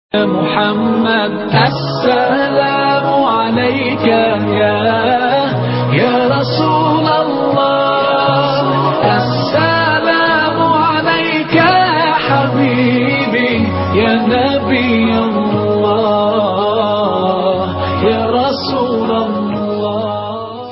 يا محمد السلام عليك يا يا رسول الله السلام عليك يا حبيبي يا نبي الله يا رسول الله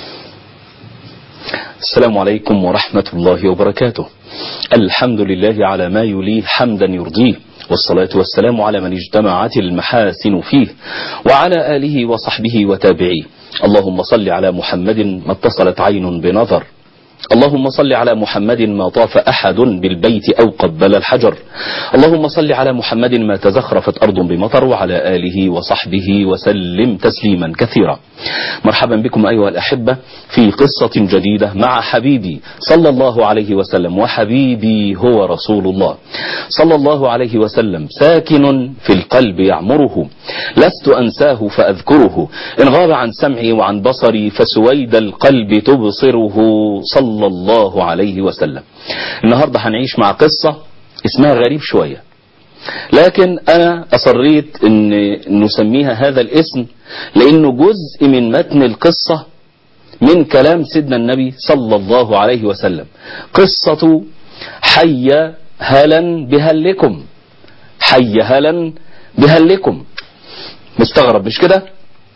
السلام عليكم ورحمة الله وبركاته الحمد لله على ما يليه حمدا يرضيه والصلاة والسلام على من اجتمعت المحاسن فيه وعلى آله وصحبه وتابعيه اللهم صل على محمد ما اتصلت عين بنظر اللهم صل على محمد ما طاف أحد بالبيت أو قبل الحجر اللهم صل على محمد ما تزخرفت أرض بمطر وعلى آله وصحبه وسلم تسليما كثيرا مرحبا بكم أيها الأحبة في قصة جديدة مع حبيبي صلى الله عليه وسلم وحبيبي هو رسول الله صلى الله عليه وسلم ساكن في القلب يعمره لست أنساه فأذكره إن غاب عن سمعي وعن بصري فسويد القلب تبصره صلى الله عليه وسلم النهاردة هنعيش مع قصة اسمها غريب شوية لكن أنا أصريت أن نسميها هذا الاسم لأنه جزء من متن القصة من كلام سيدنا النبي صلى الله عليه وسلم قصة حي هلا بهلكم حي هلا بهلكم مستغرب مش كده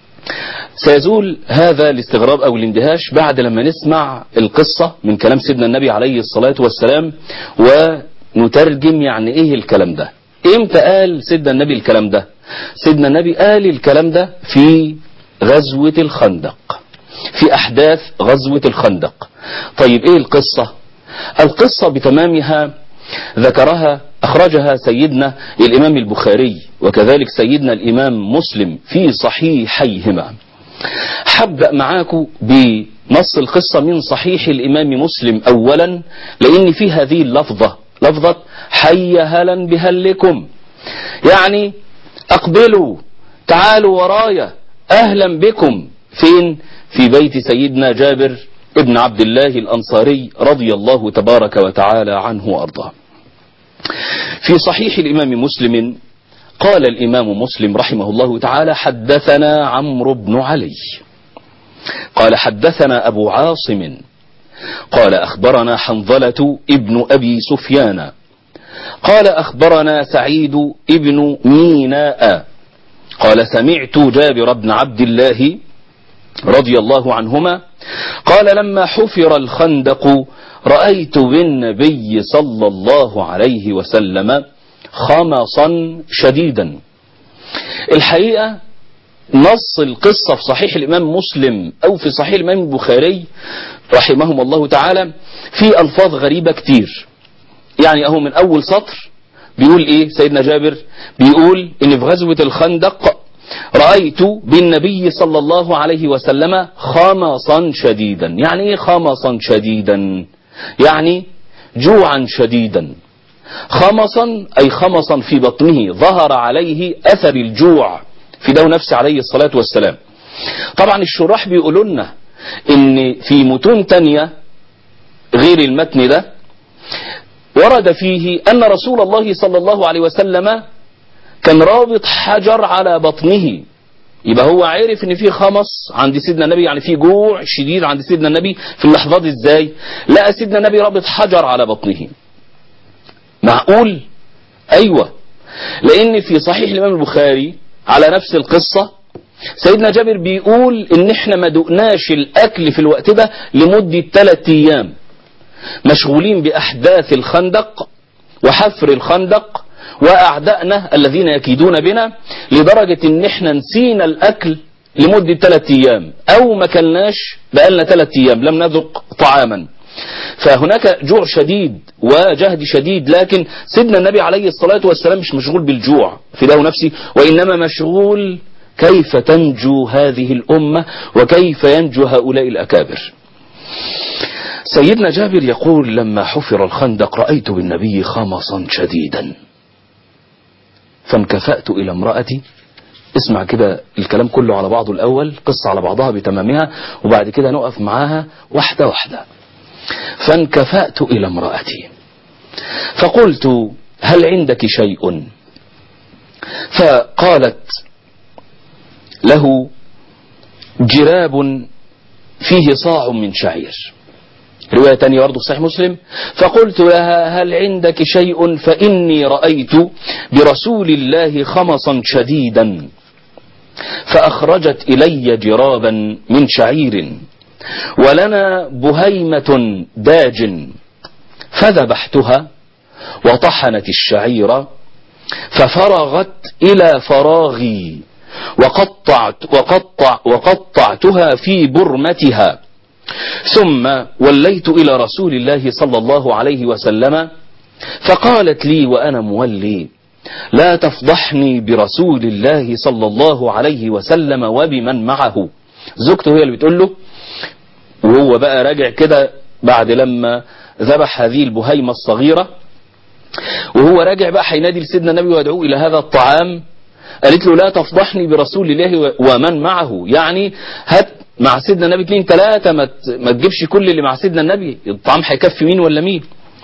سيزول هذا الاستغراب او الاندهاش بعد لما نسمع القصة من كلام سيدنا النبي عليه الصلاة والسلام ونترجم يعني ايه الكلام ده امتى قال سيدنا النبي الكلام ده سيدنا النبي قال الكلام ده في غزوة الخندق في احداث غزوة الخندق طيب ايه القصة القصة بتمامها ذكرها أخرجها سيدنا الإمام البخاري وكذلك سيدنا الإمام مسلم في صحيحيهما حبدأ معاكم بنص القصة من صحيح الإمام مسلم أولا لأن في هذه اللفظة لفظة حي هلا بهلكم يعني أقبلوا تعالوا ورايا أهلا بكم فين في بيت سيدنا جابر ابن عبد الله الأنصاري رضي الله تبارك وتعالى عنه وأرضاه في صحيح الإمام مسلم قال الإمام مسلم رحمه الله تعالى حدثنا عمرو بن علي قال حدثنا أبو عاصم قال أخبرنا حنظلة ابن أبي سفيان قال أخبرنا سعيد ابن ميناء قال سمعت جابر بن عبد الله رضي الله عنهما قال لما حفر الخندق رأيت بالنبي صلى الله عليه وسلم خمصا شديدا الحقيقة نص القصة في صحيح الإمام مسلم أو في صحيح الإمام البخاري رحمهم الله تعالى في ألفاظ غريبة كتير يعني أهو من أول سطر بيقول إيه سيدنا جابر بيقول إن في غزوة الخندق رأيت بالنبي صلى الله عليه وسلم خمصا شديدا يعني ايه خمصا شديدا يعني جوعا شديدا خمصا أي خمصا في بطنه ظهر عليه أثر الجوع في دو نفسه عليه الصلاة والسلام طبعا الشراح بيقولوا لنا ان في متون تانية غير المتن ده ورد فيه أن رسول الله صلى الله عليه وسلم كان رابط حجر على بطنه يبقى هو عارف ان في خمص عند سيدنا النبي يعني في جوع شديد عند سيدنا النبي في اللحظات ازاي لقى سيدنا النبي رابط حجر على بطنه معقول ايوه لان في صحيح الامام البخاري على نفس القصة سيدنا جابر بيقول ان احنا ما دقناش الاكل في الوقت ده لمدة ثلاث ايام مشغولين باحداث الخندق وحفر الخندق واعدائنا الذين يكيدون بنا لدرجة ان احنا نسينا الاكل لمدة ثلاث ايام او ما كلناش بقالنا ثلاث ايام لم نذق طعاما فهناك جوع شديد وجهد شديد لكن سيدنا النبي عليه الصلاة والسلام مش مشغول بالجوع في له نفسي وإنما مشغول كيف تنجو هذه الأمة وكيف ينجو هؤلاء الأكابر سيدنا جابر يقول لما حفر الخندق رأيت بالنبي خمصا شديدا فانكفأت إلى امرأتي اسمع كده الكلام كله على بعضه الأول قصة على بعضها بتمامها وبعد كده نقف معاها واحدة واحدة فانكفأت إلى امرأتي فقلت هل عندك شيء فقالت له جراب فيه صاع من شعير رواية تانية برضه في صحيح مسلم فقلت لها هل عندك شيء فإني رأيت برسول الله خمصا شديدا فأخرجت إلي جرابا من شعير ولنا بهيمة داج فذبحتها وطحنت الشعير ففرغت إلى فراغي وقطعت وقطع وقطعتها في برمتها ثم وليت إلى رسول الله صلى الله عليه وسلم فقالت لي وأنا مولي لا تفضحني برسول الله صلى الله عليه وسلم وبمن معه زوجته هي اللي بتقول له وهو بقى راجع كده بعد لما ذبح هذه البهيمة الصغيرة وهو راجع بقى هينادي لسيدنا النبي ويدعوه إلى هذا الطعام قالت له لا تفضحني برسول الله ومن معه يعني هات مع سيدنا النبي اتنين تلاتة ما ما تجيبش كل اللي مع سيدنا النبي الطعام هيكفي مين ولا مين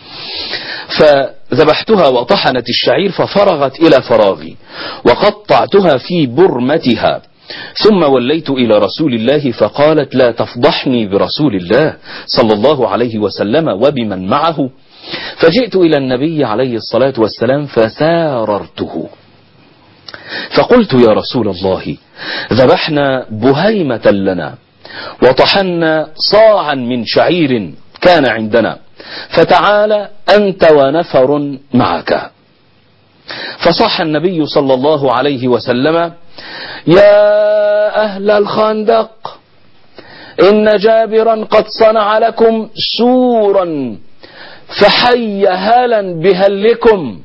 فذبحتها وطحنت الشعير ففرغت إلى فراغي وقطعتها في برمتها ثم وليت إلى رسول الله فقالت لا تفضحني برسول الله صلى الله عليه وسلم وبمن معه فجئت إلى النبي عليه الصلاة والسلام فساررته فقلت يا رسول الله ذبحنا بهيمة لنا وطحنا صاعا من شعير كان عندنا فتعال أنت ونفر معك فصح النبي صلى الله عليه وسلم يا أهل الخندق إن جابرا قد صنع لكم سورا فحي هلا بهلكم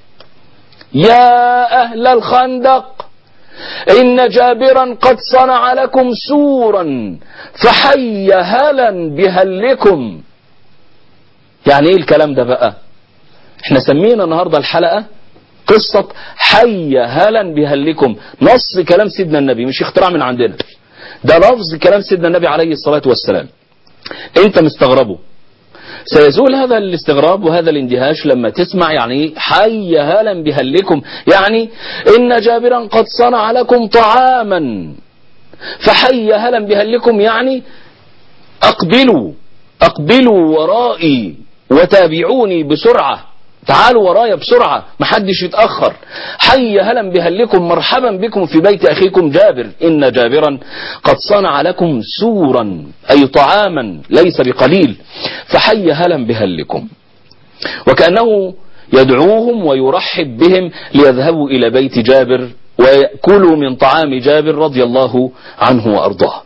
يا أهل الخندق إن جابرا قد صنع لكم سورا فحي هلا بهلكم يعني ايه الكلام ده بقى احنا سمينا النهاردة الحلقة قصة حي هلا بهلكم نص كلام سيدنا النبي مش اختراع من عندنا ده لفظ كلام سيدنا النبي عليه الصلاة والسلام انت مستغربه سيزول هذا الاستغراب وهذا الاندهاش لما تسمع يعني حي هلا بهلكم يعني إن جابرا قد صنع لكم طعاما فحي هلا بهلكم يعني أقبلوا أقبلوا ورائي وتابعوني بسرعة تعالوا ورايا بسرعة محدش يتأخر حي هلا بهلكم مرحبا بكم في بيت أخيكم جابر إن جابرا قد صنع لكم سورا أي طعاما ليس بقليل فحي هلا بهلكم وكأنه يدعوهم ويرحب بهم ليذهبوا إلى بيت جابر ويأكلوا من طعام جابر رضي الله عنه وأرضاه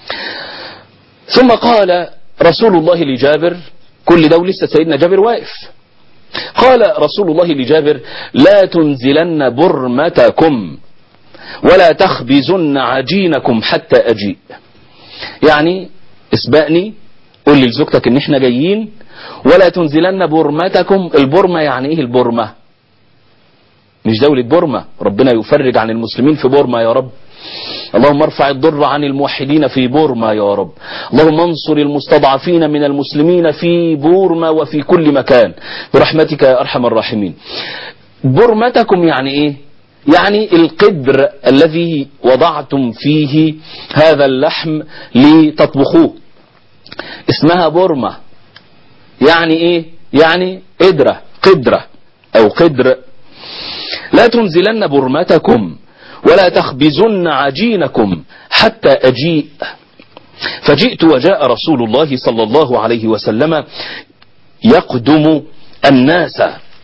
ثم قال رسول الله لجابر كل ده لسه سيدنا جابر واقف قال رسول الله لجابر لا تنزلن برمتكم ولا تخبزن عجينكم حتى أجيء يعني اسبقني قول لزوجتك ان احنا جايين ولا تنزلن برمتكم البرمة يعني ايه البرمة مش دولة بورما ربنا يفرج عن المسلمين في بورما يا رب اللهم ارفع الضر عن الموحدين في بورما يا رب اللهم انصر المستضعفين من المسلمين في بورما وفي كل مكان برحمتك يا أرحم الراحمين برمتكم يعني ايه يعني القدر الذي وضعتم فيه هذا اللحم لتطبخوه اسمها بورما يعني ايه يعني قدرة قدرة او قدر لا تنزلن برمتكم ولا تخبزن عجينكم حتى أجيء فجئت وجاء رسول الله صلى الله عليه وسلم يقدم الناس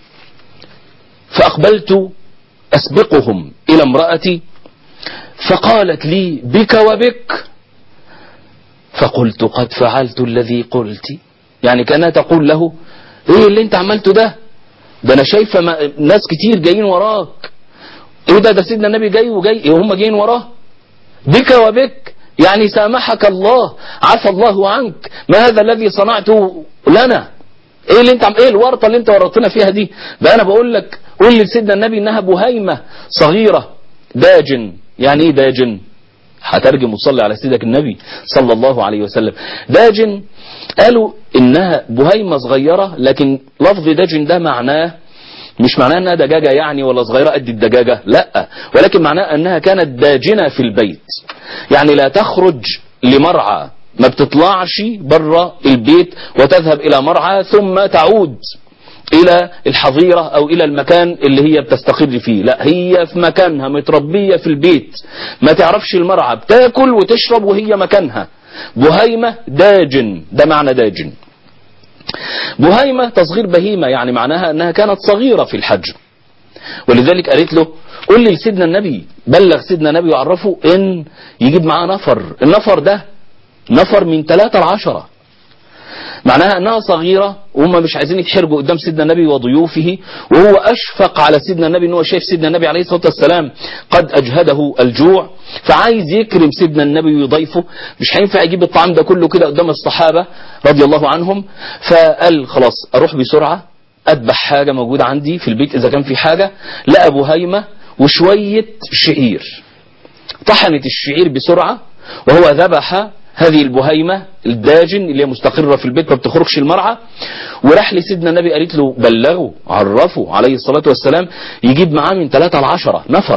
فأقبلت أسبقهم إلى امرأتي فقالت لي بك وبك فقلت قد فعلت الذي قلت يعني كانها تقول له ايه اللي انت عملته ده ده انا شايفه ناس كتير جايين وراك ايه ده ده سيدنا النبي جاي وجاي إيه هم جايين وراه بك وبك يعني سامحك الله عفى الله عنك ما هذا الذي صنعته لنا ايه اللي انت عم ايه الورطه اللي انت ورطتنا فيها دي بقى انا بقول لك قول لسيدنا النبي انها بهيمه صغيره داجن يعني ايه داجن هترجم وصلي على سيدك النبي صلى الله عليه وسلم داجن قالوا انها بهيمه صغيره لكن لفظ داجن ده معناه مش معناها انها دجاجة يعني ولا صغيرة قد الدجاجة لا ولكن معناها انها كانت داجنة في البيت يعني لا تخرج لمرعى ما بتطلعش بره البيت وتذهب الى مرعى ثم تعود الى الحظيرة او الى المكان اللي هي بتستقر فيه لا هي في مكانها متربية في البيت ما تعرفش المرعى بتاكل وتشرب وهي مكانها بهيمة داجن ده معنى داجن بهيمة تصغير بهيمة يعني معناها انها كانت صغيرة في الحجم ولذلك قالت له قل لي لسيدنا النبي بلغ سيدنا النبي وعرفه ان يجيب معاه نفر النفر ده نفر من ثلاثة لعشرة معناها انها صغيرة وهم مش عايزين يتحرجوا قدام سيدنا النبي وضيوفه وهو اشفق على سيدنا النبي ان هو شايف سيدنا النبي عليه الصلاة والسلام قد اجهده الجوع فعايز يكرم سيدنا النبي ويضيفه مش هينفع يجيب الطعام ده كله كده قدام الصحابة رضي الله عنهم فقال خلاص اروح بسرعة اذبح حاجة موجودة عندي في البيت اذا كان في حاجة لقى بهيمة وشوية شعير طحنت الشعير بسرعة وهو ذبح هذه البهيمة الداجن اللي هي مستقرة في البيت ما بتخرجش المرعى وراح لسيدنا النبي قالت له بلغوا عرفوا عليه الصلاة والسلام يجيب معاه من ثلاثة لعشرة نفر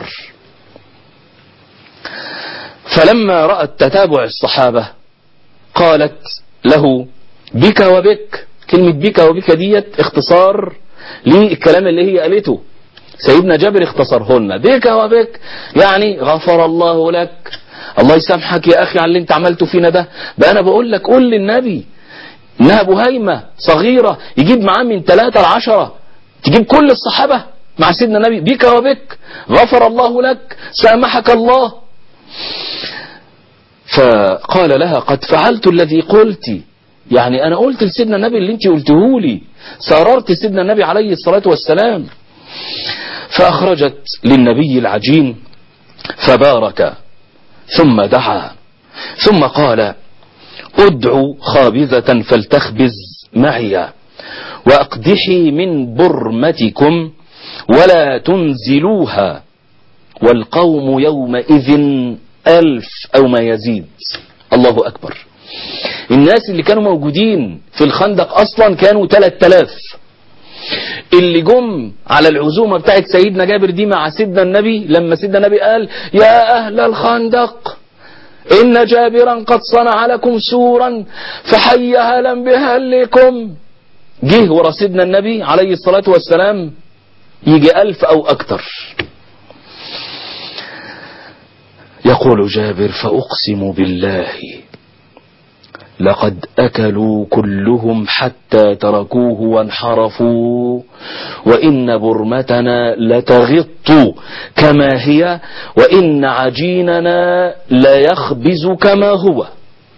فلما رأت تتابع الصحابة قالت له بك وبك كلمة بك وبك ديت اختصار للكلام اللي هي قالته سيدنا جابر اختصرهن بك وبك يعني غفر الله لك الله يسامحك يا اخي على اللي انت عملته فينا ده بقى انا بقول لك قول للنبي انها بهيمة صغيرة يجيب معاه من ثلاثة لعشرة تجيب كل الصحابة مع سيدنا النبي بك وبك غفر الله لك سامحك الله فقال لها قد فعلت الذي قلت يعني انا قلت لسيدنا النبي اللي انت قلته لي سررت سيدنا النبي عليه الصلاة والسلام فاخرجت للنبي العجين فبارك ثم دعا ثم قال ادعوا خابزة فلتخبز معي واقدحي من برمتكم ولا تنزلوها والقوم يومئذ ألف أو ما يزيد الله أكبر الناس اللي كانوا موجودين في الخندق أصلا كانوا 3000 اللي جم على العزومة بتاعت سيدنا جابر دي مع سيدنا النبي لما سيدنا النبي قال يا أهل الخندق إن جابرا قد صنع لكم سورا فحي هلا بهلكم جه ورا سيدنا النبي عليه الصلاة والسلام يجي ألف أو أكتر يقول جابر فأقسم بالله لقد أكلوا كلهم حتى تركوه وانحرفوا وإن برمتنا لتغط كما هي وإن عجيننا ليخبز كما هو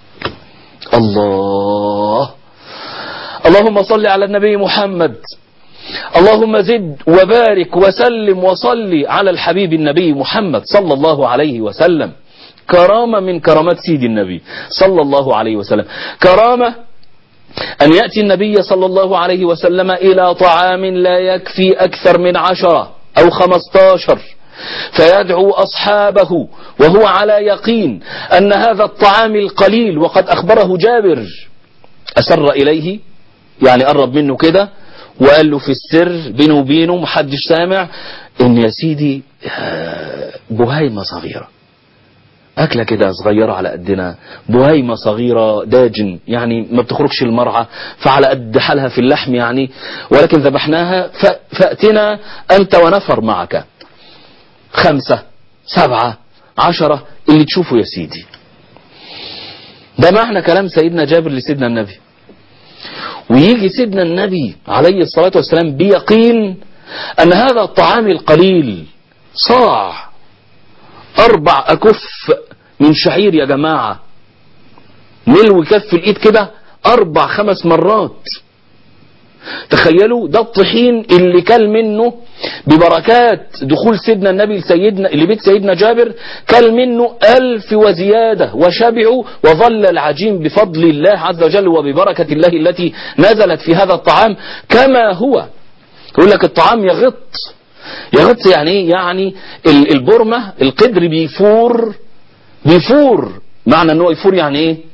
الله اللهم صل على النبي محمد اللهم زد وبارك وسلم وصل على الحبيب النبي محمد صلى الله عليه وسلم كرامة من كرامات سيد النبي صلى الله عليه وسلم كرامة أن يأتي النبي صلى الله عليه وسلم إلى طعام لا يكفي أكثر من عشرة أو خمستاشر فيدعو أصحابه وهو على يقين أن هذا الطعام القليل وقد أخبره جابر أسر إليه يعني قرب منه كده وقال له في السر بينه وبينه محدش سامع ان يا سيدي بهيمة صغيرة أكلة كده صغيرة على قدنا بهيمة صغيرة داجن يعني ما بتخرجش المرعى فعلى قد حالها في اللحم يعني ولكن ذبحناها فأتنا أنت ونفر معك خمسة سبعة عشرة اللي تشوفه يا سيدي ده معنى كلام سيدنا جابر لسيدنا النبي ويجي سيدنا النبي عليه الصلاة والسلام بيقين أن هذا الطعام القليل صاع أربع أكف من شعير يا جماعة ملو كف الإيد كده أربع خمس مرات تخيلوا ده الطحين اللي كل منه ببركات دخول سيدنا النبي لسيدنا لبيت سيدنا جابر كل منه ألف وزيادة وشبعوا وظل العجين بفضل الله عز وجل وببركة الله التي نزلت في هذا الطعام كما هو يقول لك الطعام يغط يغط يعني ايه يعني البرمة القدر بيفور بيفور معنى ان هو يفور يعني ايه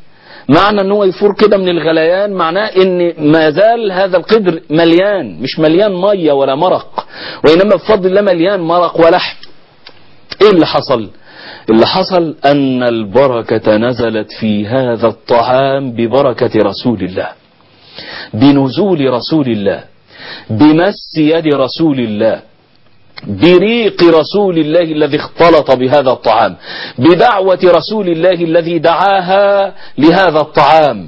معنى ان هو يفور كده من الغليان معناه ان ما زال هذا القدر مليان مش مليان ميه ولا مرق وانما بفضل الله مليان مرق ولحم ايه اللي حصل اللي حصل ان البركة نزلت في هذا الطعام ببركة رسول الله بنزول رسول الله بمس يد رسول الله بريق رسول الله الذي اختلط بهذا الطعام بدعوة رسول الله الذي دعاها لهذا الطعام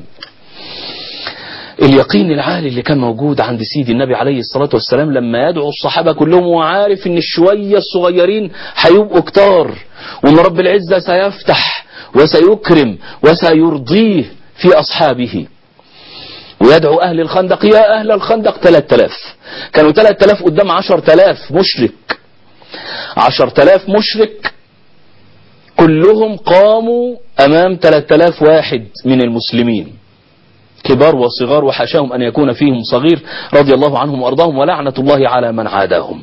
اليقين العالي اللي كان موجود عند سيدي النبي عليه الصلاة والسلام لما يدعو الصحابة كلهم وعارف ان الشوية الصغيرين هيبقوا كتار وان رب العزة سيفتح وسيكرم وسيرضيه في أصحابه ويدعو أهل الخندق يا أهل الخندق 3000 كانوا 3000 قدام 10000 مشرك 10000 مشرك كلهم قاموا أمام 3000 واحد من المسلمين كبار وصغار وحاشاهم أن يكون فيهم صغير رضي الله عنهم وأرضاهم ولعنة الله على من عاداهم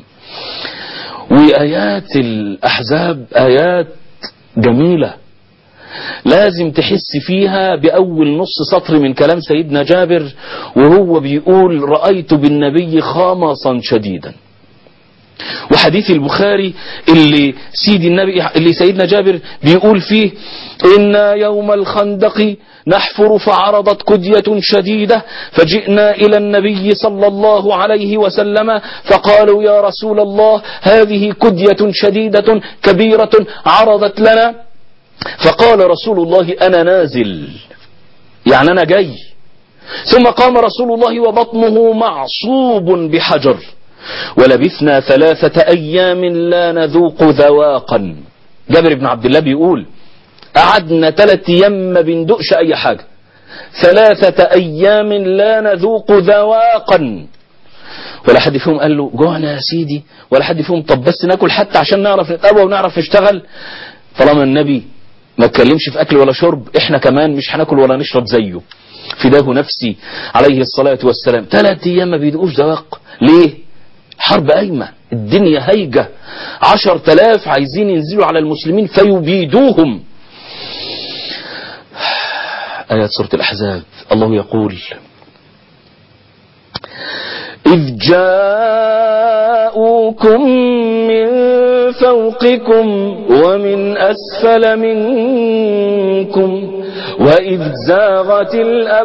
وآيات الأحزاب آيات جميلة لازم تحس فيها بأول نص سطر من كلام سيدنا جابر وهو بيقول رأيت بالنبي خامصا شديدا وحديث البخاري اللي سيدي النبي اللي سيدنا جابر بيقول فيه إن يوم الخندق نحفر فعرضت كدية شديدة فجئنا إلى النبي صلى الله عليه وسلم فقالوا يا رسول الله هذه كدية شديدة كبيرة عرضت لنا فقال رسول الله أنا نازل يعني أنا جاي ثم قام رسول الله وبطنه معصوب بحجر ولبثنا ثلاثة أيام لا نذوق ذواقا جابر بن عبد الله بيقول قعدنا ثلاثة أيام ما بندقش أي حاجة ثلاثة أيام لا نذوق ذواقا ولا حد فيهم قال له جوعنا يا سيدي ولا حد فيهم طب بس ناكل حتى عشان نعرف نتقوى ونعرف نشتغل طالما النبي ما اتكلمش في اكل ولا شرب احنا كمان مش هناكل ولا نشرب زيه فداه نفسي عليه الصلاة والسلام ثلاث ايام ما بيدقوش ذواق ليه حرب قايمة الدنيا هيجة عشر تلاف عايزين ينزلوا على المسلمين فيبيدوهم آيات سورة الأحزاب الله يقول إذ جاءوكم من فوقكم ومن أسفل منكم وإذ زاغت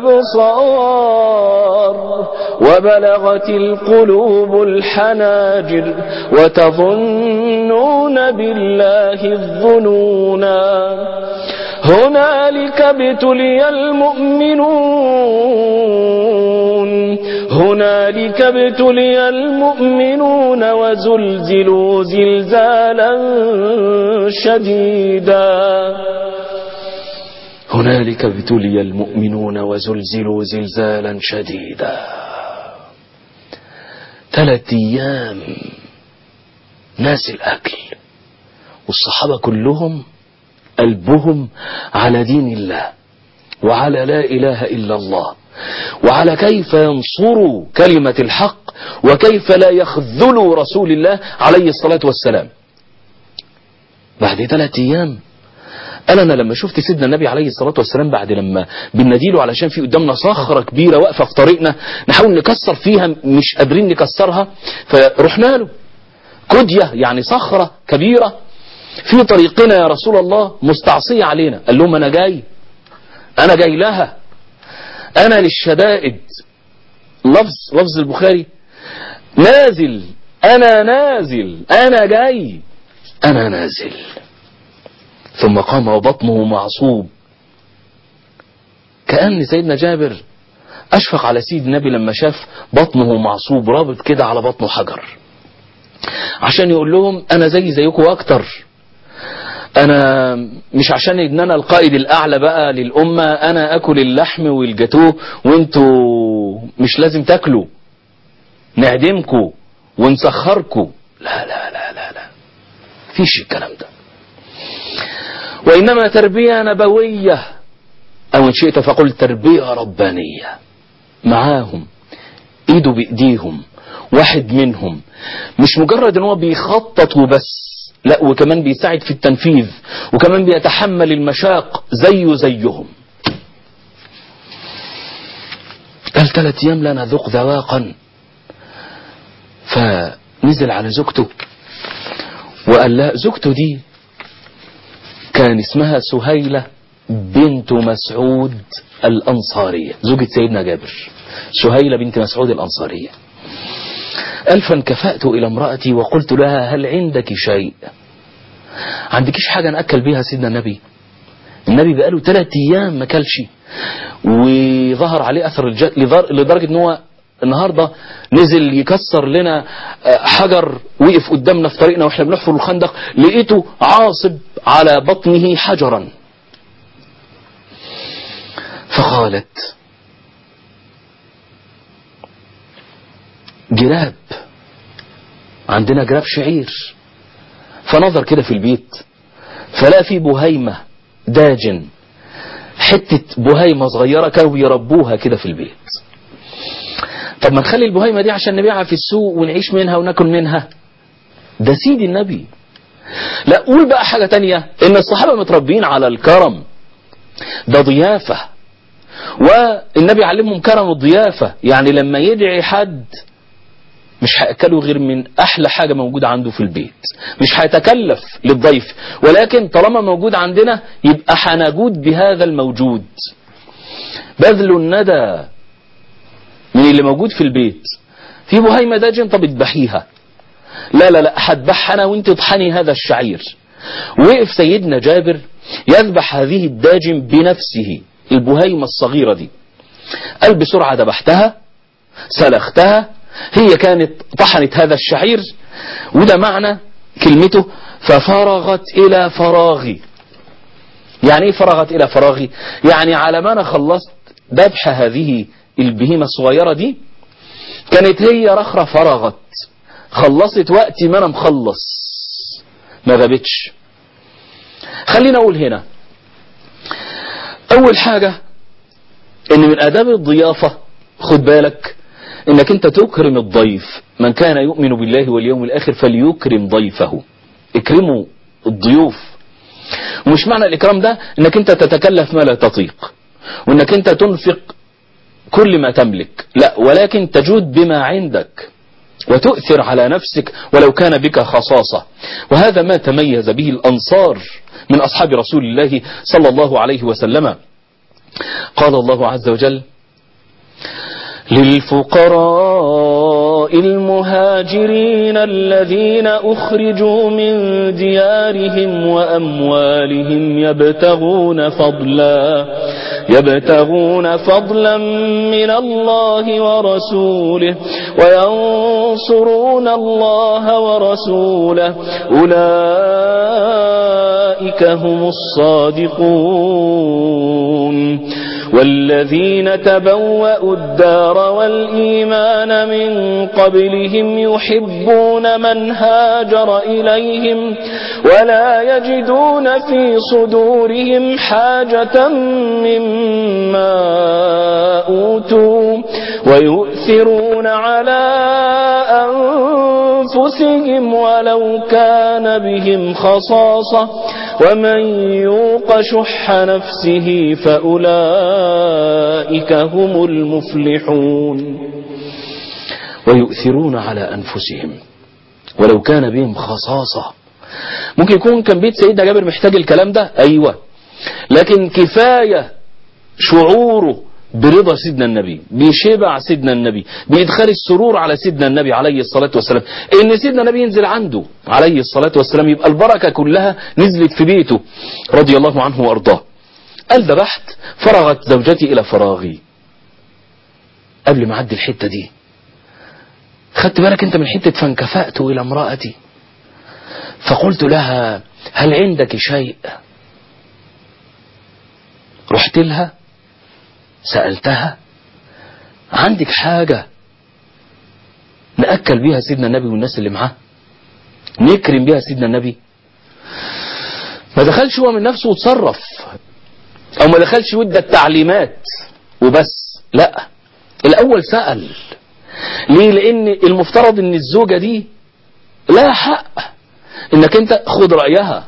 الأبصار وبلغت القلوب الحناجر وتظنون بالله الظنونا هنالك ابتلي المؤمنون هنالك ابتلي المؤمنون وزلزلوا زلزالا شديدا هنالك ابتلي المؤمنون وزلزلوا زلزالا شديدا ثلاث ايام ناس الاكل والصحابه كلهم قلبهم على دين الله وعلى لا اله الا الله وعلى كيف ينصروا كلمة الحق وكيف لا يخذلوا رسول الله عليه الصلاة والسلام بعد ثلاثة أيام قال أنا لما شفت سيدنا النبي عليه الصلاة والسلام بعد لما بناديله علشان في قدامنا صخرة كبيرة واقفة في طريقنا نحاول نكسر فيها مش قادرين نكسرها فرحنا له كدية يعني صخرة كبيرة في طريقنا يا رسول الله مستعصية علينا قال لهم أنا جاي أنا جاي لها أنا للشدائد لفظ لفظ البخاري نازل أنا نازل أنا جاي أنا نازل ثم قام وبطنه معصوب كأن سيدنا جابر أشفق على سيد النبي لما شاف بطنه معصوب رابط كده على بطنه حجر عشان يقول لهم أنا زي زيكم أكتر انا مش عشان ان انا القائد الاعلى بقى للامة انا اكل اللحم والجاتوه وانتوا مش لازم تاكلوا نعدمكوا ونسخركوا لا لا لا لا لا فيش الكلام ده وانما تربية نبوية او ان شئت فقل تربية ربانية معاهم ايده بايديهم واحد منهم مش مجرد ان هو بيخطط وبس لا وكمان بيساعد في التنفيذ وكمان بيتحمل المشاق زيه زيهم ثلاث ايام لا نذوق ذواقا فنزل على زوجته وقال لها زوجته دي كان اسمها سهيلة بنت مسعود الأنصارية زوجة سيدنا جابر سهيلة بنت مسعود الأنصارية قال فانكفأت إلى امرأتي وقلت لها هل عندك شيء عندكيش حاجة نأكل بيها سيدنا النبي النبي بقاله ثلاث أيام ما كلش وظهر عليه أثر الجد لدرجة ان هو النهاردة نزل يكسر لنا حجر وقف قدامنا في طريقنا واحنا بنحفر الخندق لقيته عاصب على بطنه حجرا فقالت جراب عندنا جراب شعير فنظر كده في البيت فلا في بهيمة داجن حتة بهيمة صغيرة كانوا بيربوها كده في البيت طب ما نخلي البهيمة دي عشان نبيعها في السوق ونعيش منها وناكل منها ده سيد النبي لا قول بقى حاجة تانية ان الصحابة متربيين على الكرم ده ضيافة والنبي علمهم كرم الضيافة يعني لما يدعي حد مش هيأكله غير من أحلى حاجة موجودة عنده في البيت مش هيتكلف للضيف ولكن طالما موجود عندنا يبقى هنجود بهذا الموجود بذل الندى من اللي موجود في البيت في بهيمة داجن طب اذبحيها لا لا لا هذبحها انا وانت اطحني هذا الشعير وقف سيدنا جابر يذبح هذه الداجن بنفسه البهيمة الصغيرة دي قال بسرعة ذبحتها سلختها هي كانت طحنت هذا الشعير وده معنى كلمته ففرغت إلى فراغي يعني ايه فرغت إلى فراغي يعني على ما أنا خلصت ذبح هذه البهيمة الصغيرة دي كانت هي رخرة فرغت خلصت وقتي ما أنا مخلص ما غابتش خلينا أقول هنا أول حاجة إن من آداب الضيافة خد بالك انك انت تكرم الضيف من كان يؤمن بالله واليوم الاخر فليكرم ضيفه اكرموا الضيوف ومش معنى الاكرام ده انك انت تتكلف ما لا تطيق وانك انت تنفق كل ما تملك لا ولكن تجود بما عندك وتؤثر على نفسك ولو كان بك خصاصة وهذا ما تميز به الأنصار من أصحاب رسول الله صلى الله عليه وسلم قال الله عز وجل للفقراء المهاجرين الذين أخرجوا من ديارهم وأموالهم يبتغون فضلا يبتغون فضلا من الله ورسوله وينصرون الله ورسوله أولئك هم الصادقون والذين تبوأوا الدار والإيمان من قبلهم يحبون من هاجر إليهم ولا يجدون في صدورهم حاجة مما أوتوا ويؤثرون على أنفسهم ولو كان بهم خصاصة ومن يوق شح نفسه فأولئك هم المفلحون ويؤثرون على أنفسهم ولو كان بهم خصاصة ممكن يكون كان بيت سيدنا جابر محتاج الكلام ده أيوة لكن كفاية شعوره برضا سيدنا النبي بشبع سيدنا النبي بإدخال السرور على سيدنا النبي عليه الصلاة والسلام إن سيدنا النبي ينزل عنده عليه الصلاة والسلام يبقى البركة كلها نزلت في بيته رضي الله عنه وأرضاه قال ذبحت فرغت زوجتي إلى فراغي قبل ما أعدي الحتة دي خدت بالك أنت من حتة فانكفأت إلى امرأتي فقلت لها هل عندك شيء رحت لها سألتها عندك حاجة نأكل بيها سيدنا النبي والناس اللي معاه نكرم بيها سيدنا النبي ما دخلش هو من نفسه وتصرف او ما دخلش ودى التعليمات وبس لا الاول سأل ليه لان المفترض ان الزوجة دي لها حق انك انت خد رأيها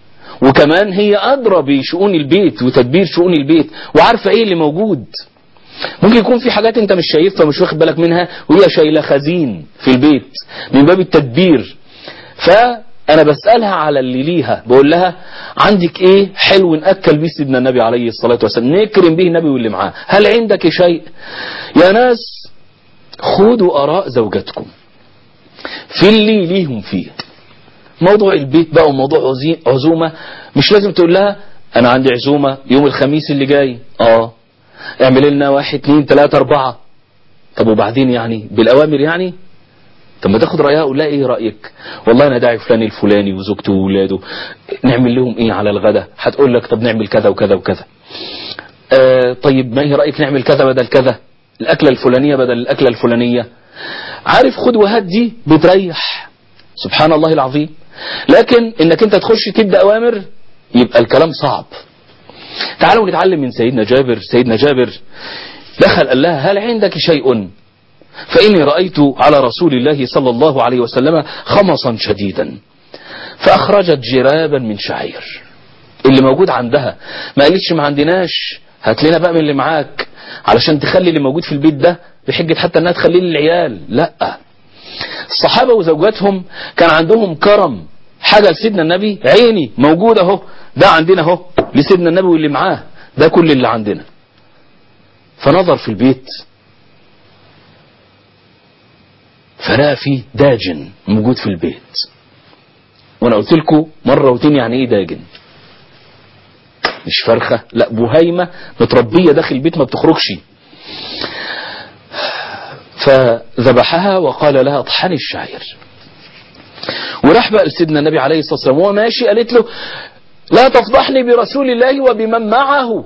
وكمان هي أدرى بشؤون البيت وتدبير شؤون البيت وعارفة ايه اللي موجود ممكن يكون في حاجات انت مش شايفها مش واخد بالك منها وهي شايله خزين في البيت من باب التدبير فانا بسالها على اللي ليها بقول لها عندك ايه حلو ناكل بيه سيدنا النبي عليه الصلاه والسلام نكرم به النبي واللي معاه هل عندك شيء يا ناس خدوا اراء زوجاتكم في اللي ليهم فيه موضوع البيت بقى وموضوع عزي- عزومه مش لازم تقول لها انا عندي عزومه يوم الخميس اللي جاي اه اعمل لنا واحد اتنين تلاتة اربعة طب وبعدين يعني بالاوامر يعني طب ما تاخد رايها قول لها ايه رايك والله انا داعي فلان الفلاني وزوجته وولاده نعمل لهم ايه على الغدا هتقول لك طب نعمل كذا وكذا وكذا آه طيب ما هي رايك نعمل كذا بدل كذا الاكله الفلانيه بدل الاكله الفلانيه عارف خد وهات دي بتريح سبحان الله العظيم لكن انك انت تخش تبدا اوامر يبقى الكلام صعب تعالوا نتعلم من سيدنا جابر سيدنا جابر دخل قال لها هل عندك شيء فإني رأيت على رسول الله صلى الله عليه وسلم خمصا شديدا فأخرجت جرابا من شعير اللي موجود عندها ما قالتش ما عندناش هات لنا بقى من اللي معاك علشان تخلي اللي موجود في البيت ده بحجة حتى انها تخليه للعيال لا الصحابة وزوجاتهم كان عندهم كرم حاجة لسيدنا النبي عيني موجود اهو ده عندنا اهو لسيدنا النبي واللي معاه ده كل اللي عندنا فنظر في البيت فلقى فيه داجن موجود في البيت وانا قلت لكم مرة واتنين يعني ايه داجن مش فرخة لا بهيمة متربية داخل البيت ما بتخرجش فذبحها وقال لها اطحني الشعير وراح بقى لسيدنا النبي عليه الصلاة والسلام وهو ماشي قالت له لا تفضحني برسول الله وبمن معه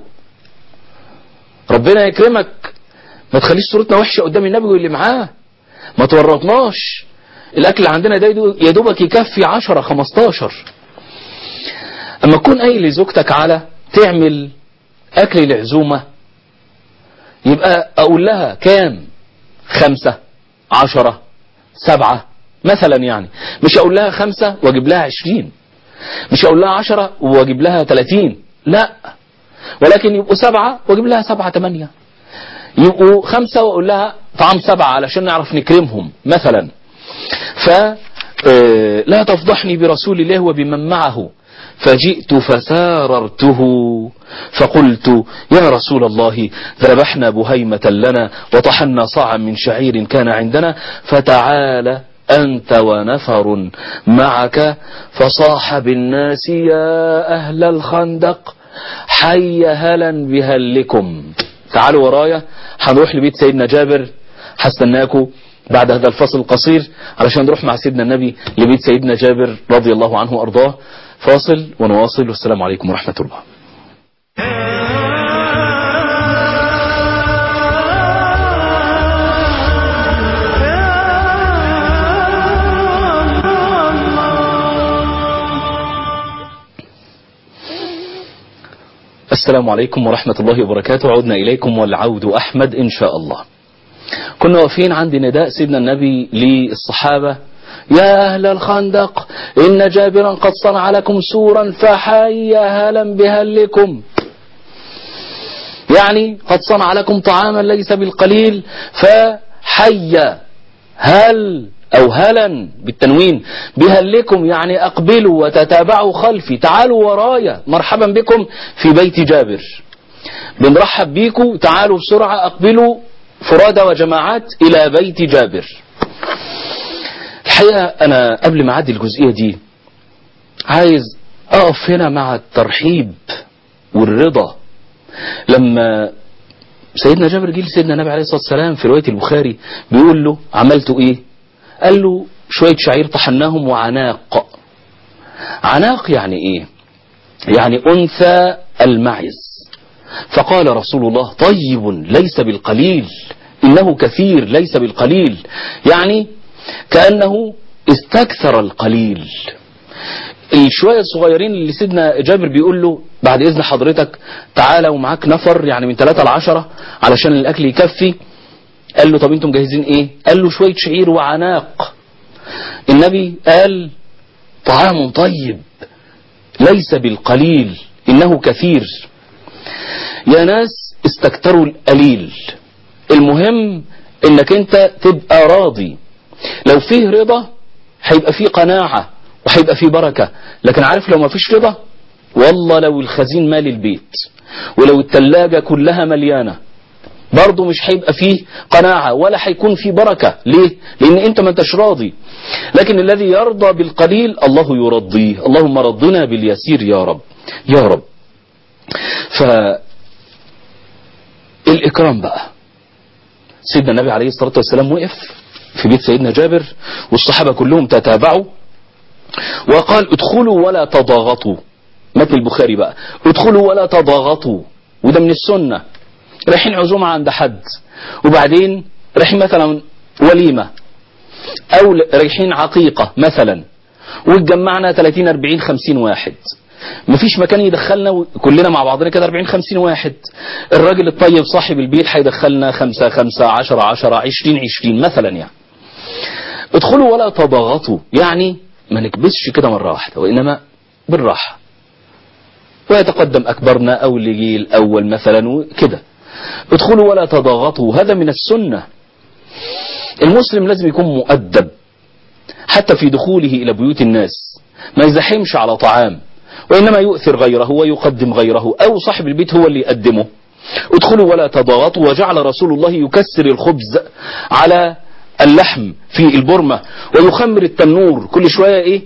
ربنا يكرمك ما تخليش صورتنا وحشة قدام النبي واللي معاه ما تورطناش الاكل اللي عندنا ده يا دوبك يكفي 10 15 اما تكون قايل لزوجتك على تعمل اكل العزومة يبقى اقول لها كام خمسة عشرة سبعة مثلا يعني مش اقول لها خمسة واجيب لها عشرين مش اقول لها عشرة واجيب لها تلاتين لا ولكن يبقوا سبعة واجيب لها سبعة تمانية يبقوا خمسة واقول لها طعام سبعة علشان نعرف نكرمهم مثلا ف آه، لا تفضحني برسول الله وبمن معه فجئت فساررته فقلت يا رسول الله ذبحنا بهيمة لنا وطحنا صاعا من شعير كان عندنا فتعال أنت ونفر معك فصاح بالناس يا أهل الخندق حي هلا بهلكم تعالوا ورايا هنروح لبيت سيدنا جابر هستناكم بعد هذا الفصل القصير علشان نروح مع سيدنا النبي لبيت سيدنا جابر رضي الله عنه وأرضاه فاصل ونواصل والسلام عليكم ورحمة الله السلام عليكم ورحمة الله وبركاته عدنا إليكم والعود أحمد إن شاء الله كنا واقفين عند نداء سيدنا النبي للصحابة يا أهل الخندق إن جابرا قد صنع لكم سورا فحي هلا بهلكم يعني قد صنع لكم طعاما ليس بالقليل فحي هل أو هلا بالتنوين بهلكم يعني أقبلوا وتتابعوا خلفي تعالوا ورايا مرحبا بكم في بيت جابر بنرحب بيكم تعالوا بسرعة أقبلوا فرادى وجماعات إلى بيت جابر الحقيقة أنا قبل ما أعدي الجزئية دي عايز أقف هنا مع الترحيب والرضا لما سيدنا جابر جه لسيدنا النبي عليه الصلاة والسلام في رواية البخاري بيقول له عملتوا إيه قال له شوية شعير طحناهم وعناق عناق يعني إيه يعني أنثى المعز فقال رسول الله طيب ليس بالقليل إنه كثير ليس بالقليل يعني كأنه استكثر القليل الشوية الصغيرين اللي سيدنا جابر بيقول له بعد إذن حضرتك تعالى ومعاك نفر يعني من ثلاثة لعشرة علشان الأكل يكفي قال له طب انتم جاهزين ايه قال له شوية شعير وعناق النبي قال طعام طيب ليس بالقليل إنه كثير يا ناس استكتروا القليل المهم انك انت تبقى راضي لو فيه رضا هيبقى فيه قناعة وهيبقى فيه بركة لكن عارف لو ما فيش رضا والله لو الخزين مال البيت ولو التلاجة كلها مليانة برضه مش هيبقى فيه قناعة ولا هيكون فيه بركة ليه؟ لأن أنت ما انتش راضي لكن الذي يرضى بالقليل الله يرضيه اللهم رضنا باليسير يا رب يا رب فالإكرام بقى سيدنا النبي عليه الصلاة والسلام وقف في بيت سيدنا جابر والصحابة كلهم تتابعوا وقال ادخلوا ولا تضاغطوا متن البخاري بقى ادخلوا ولا تضاغطوا وده من السنة رايحين عزومة عند حد وبعدين رايحين مثلا وليمة او رايحين عقيقة مثلا واتجمعنا 30 40 50 واحد مفيش مكان يدخلنا كلنا مع بعضنا كده 40 50 واحد الراجل الطيب صاحب البيت هيدخلنا 5 5 10 10 20 20 مثلا يعني ادخلوا ولا تضاغطوا يعني ما نكبسش كده مرة واحدة وإنما بالراحة ويتقدم أكبرنا أو اللي جه الأول مثلا وكده ادخلوا ولا تضاغطوا هذا من السنة المسلم لازم يكون مؤدب حتى في دخوله إلى بيوت الناس ما يزحمش على طعام وإنما يؤثر غيره ويقدم غيره أو صاحب البيت هو اللي يقدمه ادخلوا ولا تضاغطوا وجعل رسول الله يكسر الخبز على اللحم في البرمة ويخمر التنور كل شوية ايه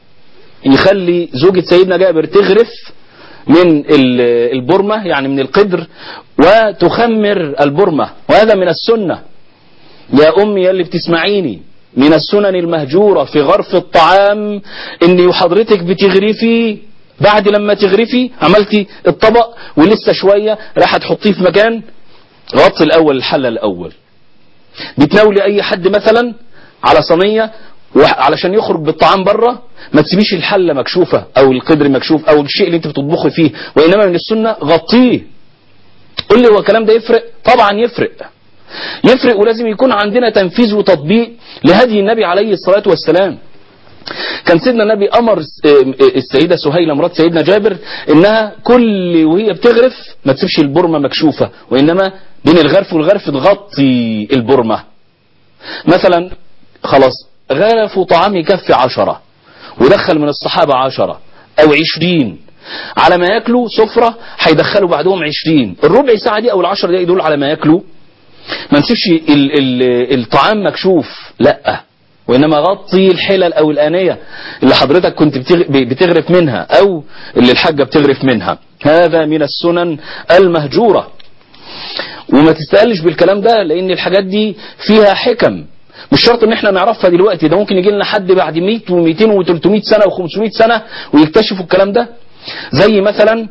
يخلي زوجة سيدنا جابر تغرف من البرمة يعني من القدر وتخمر البرمة وهذا من السنة يا أمي اللي بتسمعيني من السنن المهجورة في غرف الطعام ان حضرتك بتغرفي بعد لما تغرفي عملتي الطبق ولسه شوية راح تحطيه في مكان غطي الأول الحلة الأول بتناولي أي حد مثلا على صينية علشان يخرج بالطعام بره ما تسيبيش الحلة مكشوفة أو القدر مكشوف أو الشيء اللي أنت بتطبخي فيه وإنما من السنة غطيه قل لي هو الكلام ده يفرق طبعا يفرق يفرق ولازم يكون عندنا تنفيذ وتطبيق لهدي النبي عليه الصلاة والسلام كان سيدنا النبي أمر السيدة سهيلة مرات سيدنا جابر إنها كل وهي بتغرف ما تسيبش البرمة مكشوفة وإنما بين الغرف والغرف تغطي البرمة مثلا خلاص غرفوا طعام يكفي عشرة ودخل من الصحابة عشرة أو عشرين على ما ياكلوا سفرة هيدخلوا بعدهم عشرين الربع ساعة دي أو العشر دقايق دول على ما ياكلوا ما نسيبش ال ال الطعام مكشوف لا وإنما غطي الحلل أو الآنية اللي حضرتك كنت بتغرف منها أو اللي الحاجة بتغرف منها هذا من السنن المهجورة وما تستقلش بالكلام ده لأن الحاجات دي فيها حكم مش شرط ان احنا نعرفها دلوقتي ده ممكن يجي لنا حد بعد 100 و200 و300 سنة و500 سنة ويكتشفوا الكلام ده زي مثلا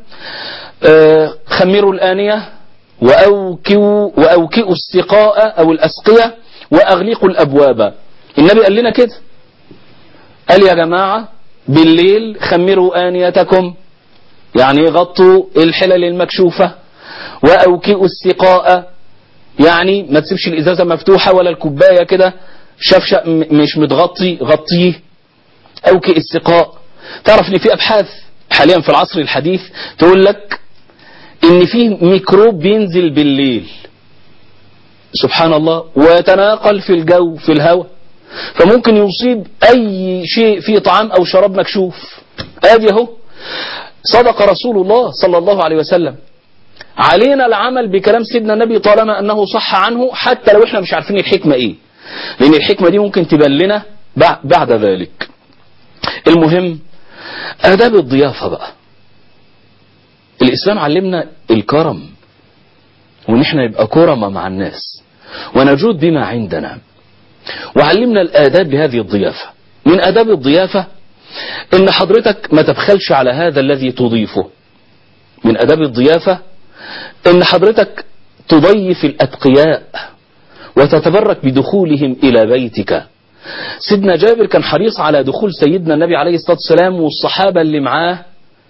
خمروا الآنية وأوكوا وأوكئوا السقاء أو الأسقية وأغلقوا الأبواب النبي قال لنا كده قال يا جماعة بالليل خمروا آنيتكم يعني غطوا الحلل المكشوفة وأوكئوا السقاء يعني ما تسيبش الإزازة مفتوحة ولا الكوباية كده شفشق مش متغطي غطيه أوكئ السقاء تعرف ان في أبحاث حاليا في العصر الحديث تقول لك ان في ميكروب بينزل بالليل سبحان الله ويتناقل في الجو في الهواء فممكن يصيب اي شيء فيه طعام او شراب مكشوف ادي اهو صدق رسول الله صلى الله عليه وسلم علينا العمل بكلام سيدنا النبي طالما انه صح عنه حتى لو احنا مش عارفين الحكمة ايه لان الحكمة دي ممكن تبان لنا بعد ذلك المهم اداب الضيافة بقى الاسلام علمنا الكرم وان احنا نبقى كرمة مع الناس ونجود بما عندنا وعلمنا الآداب بهذه الضيافة من آداب الضيافة إن حضرتك ما تبخلش على هذا الذي تضيفه من آداب الضيافة إن حضرتك تضيف الأتقياء وتتبرك بدخولهم إلى بيتك سيدنا جابر كان حريص على دخول سيدنا النبي عليه الصلاة والسلام والصحابة اللي معاه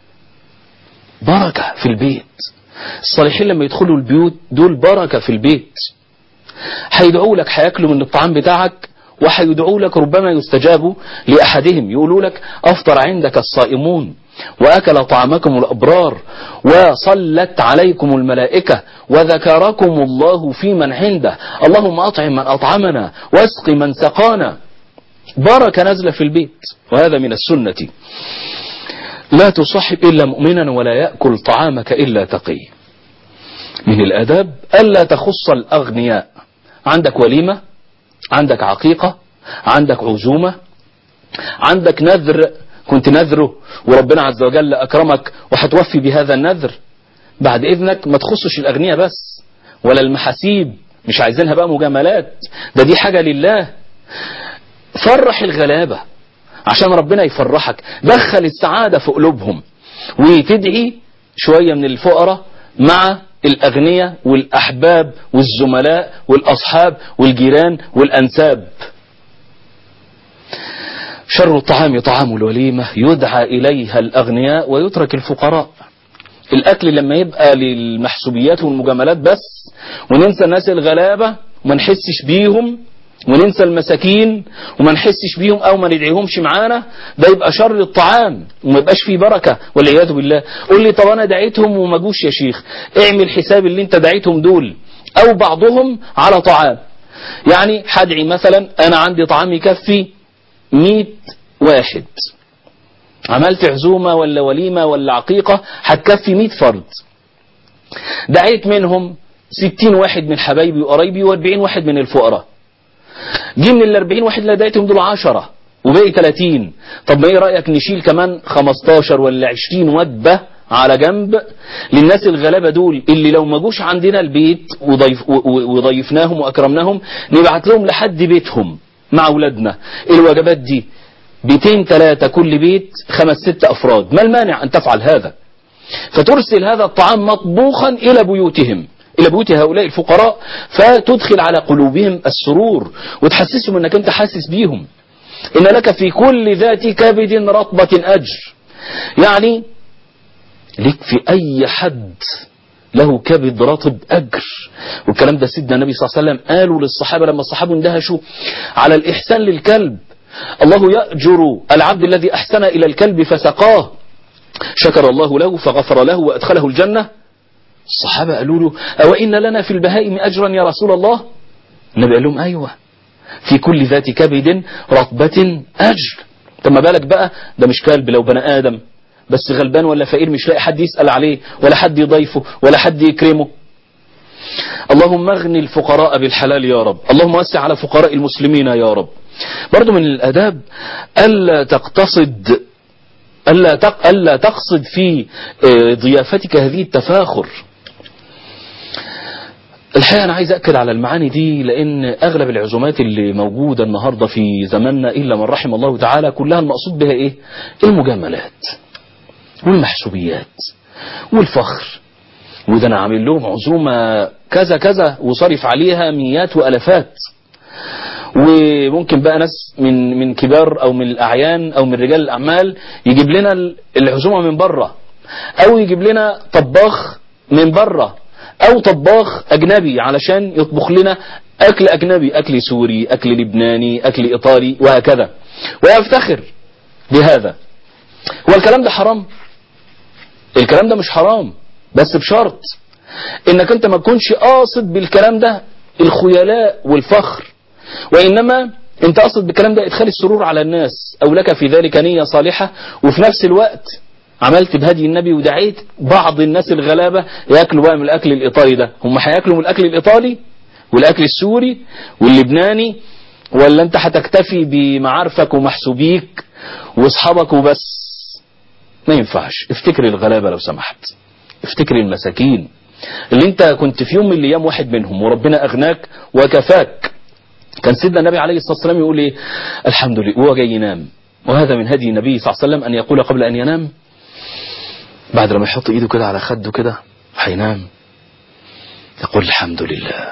بركة في البيت الصالحين لما يدخلوا البيوت دول بركة في البيت هيدعوا لك هياكلوا من الطعام بتاعك وهيدعوا لك ربما يستجابوا لأحدهم يقولوا لك أفطر عندك الصائمون وأكل طعامكم الأبرار وصلت عليكم الملائكة وذكركم الله في من عنده اللهم أطعم من أطعمنا واسق من سقانا بركة نزل في البيت وهذا من السنة لا تصحب إلا مؤمنا ولا يأكل طعامك إلا تقي من الأداب ألا تخص الأغنياء عندك وليمة عندك عقيقة عندك عزومة عندك نذر كنت نذره وربنا عز وجل أكرمك وهتوفي بهذا النذر بعد إذنك ما تخصش الأغنياء بس ولا المحاسيب مش عايزينها بقى مجاملات ده دي حاجة لله فرح الغلابة عشان ربنا يفرحك دخل السعادة في قلوبهم وتدعي شوية من الفقراء مع الأغنياء والأحباب والزملاء والأصحاب والجيران والأنساب شر الطعام طعام الوليمة يدعى إليها الأغنياء ويترك الفقراء الأكل لما يبقى للمحسوبيات والمجاملات بس وننسى الناس الغلابة وما نحسش بيهم وننسى المساكين وما نحسش بيهم او ما ندعيهمش معانا ده يبقى شر الطعام وما يبقاش فيه بركة والعياذ بالله قول لي طب انا دعيتهم وما جوش يا شيخ اعمل حساب اللي انت دعيتهم دول او بعضهم على طعام يعني هدعي مثلا انا عندي طعام يكفي 100 واحد عملت عزومة ولا وليمة ولا عقيقة هتكفي 100 فرد دعيت منهم 60 واحد من حبايبي وقرايبي و40 واحد من الفقراء جه من ال 40 واحد اللي دعيتهم دول 10 وباقي 30 طب ما ايه رايك نشيل كمان 15 ولا 20 وجبه على جنب للناس الغلابه دول اللي لو ما جوش عندنا البيت وضيف وضيفناهم واكرمناهم نبعت لهم لحد بيتهم مع اولادنا الوجبات دي بيتين ثلاثة كل بيت خمس ست أفراد ما المانع أن تفعل هذا فترسل هذا الطعام مطبوخا إلى بيوتهم إلى بيوت هؤلاء الفقراء فتدخل على قلوبهم السرور وتحسسهم أنك أنت حاسس بيهم إن لك في كل ذات كبد رطبة أجر يعني لك في أي حد له كبد رطب أجر والكلام ده سيدنا النبي صلى الله عليه وسلم قالوا للصحابة لما الصحابة اندهشوا على الإحسان للكلب الله يأجر العبد الذي أحسن إلى الكلب فسقاه شكر الله له فغفر له وأدخله الجنة الصحابة قالوا له أو إن لنا في البهائم أجرا يا رسول الله النبي قال لهم أيوة في كل ذات كبد رطبة أجر طب ما بالك بقى ده مش كلب لو بني آدم بس غلبان ولا فقير مش لاقي حد يسأل عليه ولا حد يضيفه ولا حد يكرمه اللهم اغني الفقراء بالحلال يا رب اللهم وسع على فقراء المسلمين يا رب برضو من الأداب ألا تقتصد ألا تق... ألا تقصد في ضيافتك هذه التفاخر الحقيقة أنا عايز أكد على المعاني دي لأن أغلب العزومات اللي موجودة النهاردة في زماننا إلا من رحم الله تعالى كلها المقصود بها إيه المجاملات والمحسوبيات والفخر وده أنا عامل لهم عزومة كذا كذا وصرف عليها مئات وألفات وممكن بقى ناس من من كبار او من الاعيان او من رجال الاعمال يجيب لنا العزومه من بره او يجيب لنا طباخ من بره او طباخ اجنبي علشان يطبخ لنا اكل اجنبي اكل سوري اكل لبناني اكل ايطالي وهكذا ويفتخر بهذا هو الكلام ده حرام الكلام ده مش حرام بس بشرط انك انت ما تكونش قاصد بالكلام ده الخيلاء والفخر وإنما أنت أقصد بالكلام ده إدخال السرور على الناس أو لك في ذلك نية صالحة وفي نفس الوقت عملت بهدي النبي ودعيت بعض الناس الغلابة يأكلوا بقى من الأكل الإيطالي ده هم هياكلوا من الأكل الإيطالي والأكل السوري واللبناني ولا أنت هتكتفي بمعارفك ومحسوبيك واصحابك وبس ما ينفعش افتكر الغلابة لو سمحت افتكر المساكين اللي انت كنت في يوم من الايام واحد منهم وربنا اغناك وكفاك كان سيدنا النبي عليه الصلاة والسلام يقول ايه الحمد لله وهو جاي ينام وهذا من هدي النبي صلى الله عليه وسلم أن يقول قبل أن ينام بعد لما يحط إيده كده على خده كده هينام يقول الحمد لله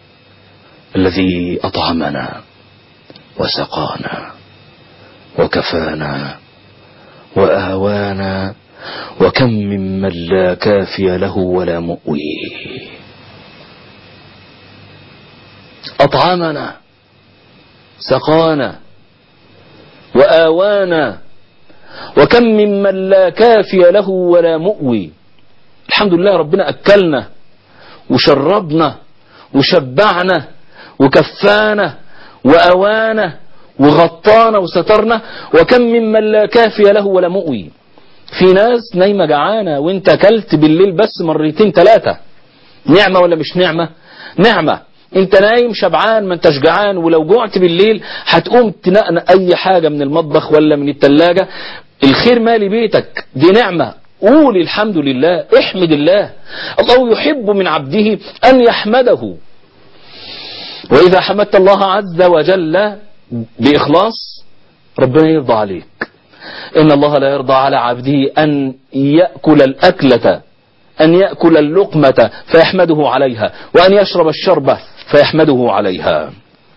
الذي أطعمنا وسقانا وكفانا وآوانا وكم ممن لا كافي له ولا مؤوي أطعمنا سقانا وآوانا وكم ممن لا كافي له ولا مؤوي الحمد لله ربنا أكلنا وشربنا وشبعنا وكفانا وأوانا وغطانا وسترنا وكم ممن لا كافي له ولا مؤوي في ناس نايمة جعانة وانت اكلت بالليل بس مرتين ثلاثة نعمة ولا مش نعمة نعمة انت نايم شبعان ما انتش جعان ولو جوعت بالليل هتقوم تنقنق اي حاجة من المطبخ ولا من التلاجة الخير مالي بيتك دي نعمة قول الحمد لله احمد الله الله يحب من عبده ان يحمده واذا حمدت الله عز وجل باخلاص ربنا يرضى عليك ان الله لا يرضى على عبده ان يأكل الاكلة أن يأكل اللقمة فيحمده عليها وأن يشرب الشربة فيحمده عليها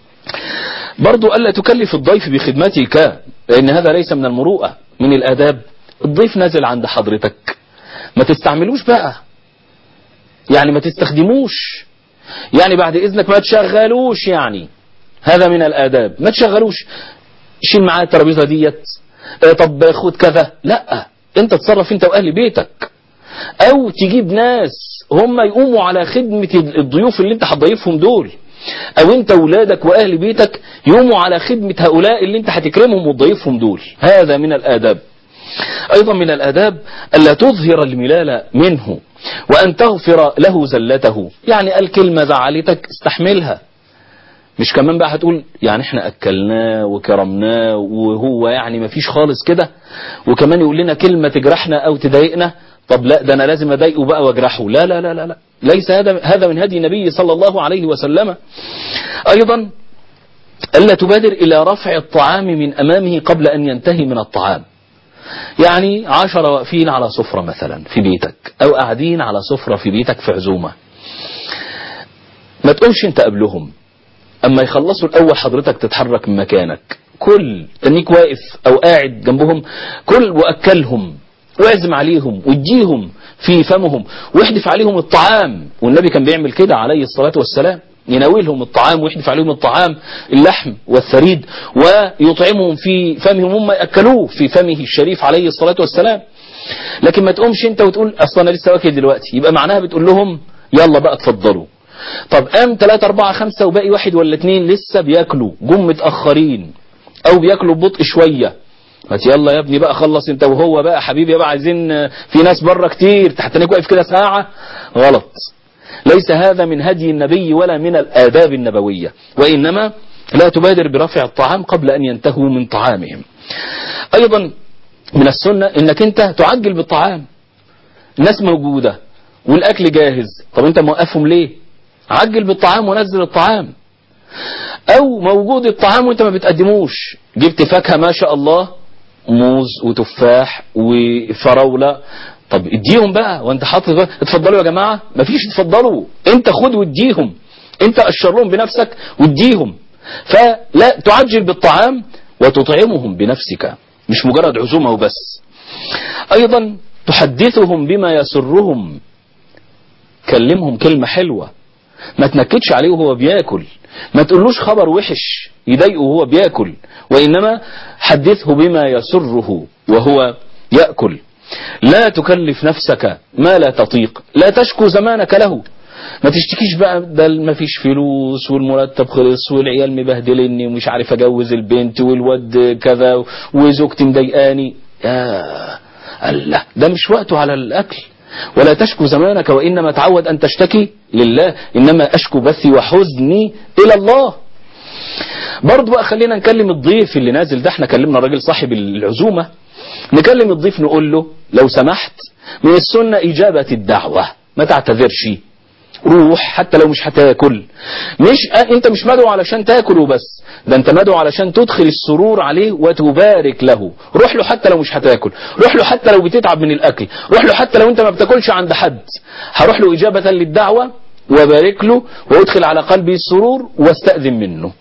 برضو ألا تكلف الضيف بخدمتك لأن هذا ليس من المروءة من الآداب الضيف نازل عند حضرتك ما تستعملوش بقى يعني ما تستخدموش يعني بعد إذنك ما تشغلوش يعني هذا من الآداب ما تشغلوش شيل معاه الترابيزة ديت اه طب خد كذا لا انت تصرف انت واهل بيتك او تجيب ناس هم يقوموا على خدمة الضيوف اللي انت هتضيفهم دول او انت ولادك واهل بيتك يقوموا على خدمة هؤلاء اللي انت هتكرمهم وتضيفهم دول هذا من الاداب ايضا من الاداب الا تظهر الملال منه وان تغفر له زلته يعني قال كلمة زعلتك استحملها مش كمان بقى هتقول يعني احنا اكلناه وكرمناه وهو يعني ما فيش خالص كده وكمان يقول لنا كلمة تجرحنا او تضايقنا طب لا ده انا لازم اضايقه بقى واجرحه لا لا لا لا لا ليس هذا هذا من هدي النبي صلى الله عليه وسلم ايضا الا تبادر الى رفع الطعام من امامه قبل ان ينتهي من الطعام يعني عشرة واقفين على سفرة مثلا في بيتك او قاعدين على سفرة في بيتك في عزومة ما تقومش انت قبلهم اما يخلصوا الاول حضرتك تتحرك من مكانك كل تنيك واقف او قاعد جنبهم كل واكلهم واعزم عليهم واديهم في فمهم واحدف عليهم الطعام والنبي كان بيعمل كده عليه الصلاة والسلام يناولهم الطعام ويحدف عليهم الطعام اللحم والثريد ويطعمهم في فمهم هم يأكلوه في فمه الشريف عليه الصلاة والسلام لكن ما تقومش انت وتقول اصلا انا لسه واكل دلوقتي يبقى معناها بتقول لهم يلا بقى اتفضلوا طب قام 3 4 5 وباقي واحد ولا اتنين لسه بياكلوا جم متأخرين او بياكلوا ببطء شوية ما يلا يا ابني بقى خلص انت وهو بقى حبيبي بقى عايزين في ناس بره كتير تحتنيك واقف كده ساعة غلط ليس هذا من هدي النبي ولا من الآداب النبوية وإنما لا تبادر برفع الطعام قبل أن ينتهوا من طعامهم أيضا من السنة انك انت تعجل بالطعام الناس موجودة والأكل جاهز طب انت موقفهم ليه عجل بالطعام ونزل الطعام او موجود الطعام وانت ما بتقدموش جبت فاكهة ما شاء الله موز وتفاح وفراولة طب اديهم بقى وانت حاطط اتفضلوا يا جماعة مفيش اتفضلوا انت خد واديهم انت اشر لهم بنفسك واديهم فلا تعجل بالطعام وتطعمهم بنفسك مش مجرد عزومة وبس ايضا تحدثهم بما يسرهم كلمهم كلمة حلوة ما تنكدش عليه وهو بياكل ما تقولوش خبر وحش يضايقه وهو بياكل وإنما حدثه بما يسره وهو يأكل لا تكلف نفسك ما لا تطيق لا تشكو زمانك له ما تشتكيش بقى ده ما فيش فلوس والمرتب خلص والعيال مبهدلني ومش عارف اجوز البنت والواد كذا وزوجتي مضايقاني يا الله ده مش وقته على الاكل ولا تشكو زمانك وإنما تعود أن تشتكي لله إنما أشكو بثي وحزني إلى الله برضو بقى خلينا نكلم الضيف اللي نازل ده احنا كلمنا الراجل صاحب العزومة نكلم الضيف نقول له لو سمحت من السنة إجابة الدعوة ما تعتذرش روح حتى لو مش هتاكل مش انت مش مدعو علشان تاكل وبس ده انت مدعو علشان تدخل السرور عليه وتبارك له روح له حتى لو مش هتاكل روح له حتى لو بتتعب من الاكل روح له حتى لو انت ما بتاكلش عند حد هروح له اجابة للدعوة وبارك له وادخل على قلبه السرور واستأذن منه